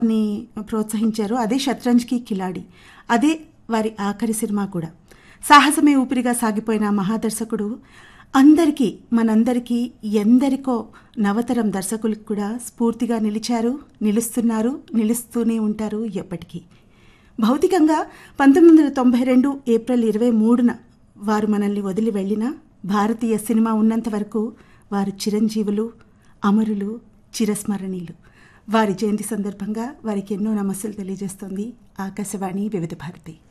ని ప్రోత్సహించారు అదే షత్రంజ్కి కిలాడి అదే వారి ఆఖరి సినిమా కూడా సాహసమే ఊపిరిగా సాగిపోయిన ఆ మహాదర్శకుడు అందరికీ మనందరికీ ఎందరికో నవతరం దర్శకులకు కూడా స్ఫూర్తిగా నిలిచారు నిలుస్తున్నారు నిలుస్తూనే ఉంటారు ఎప్పటికీ భౌతికంగా పంతొమ్మిది వందల తొంభై రెండు ఏప్రిల్ ఇరవై మూడున వారు మనల్ని వదిలి వెళ్ళిన భారతీయ సినిమా ఉన్నంత వరకు వారు చిరంజీవులు అమరులు చిరస్మరణీయులు వారి జయంతి సందర్భంగా వారికి ఎన్నో నమస్సులు తెలియజేస్తోంది ఆకాశవాణి వివిధ భారతి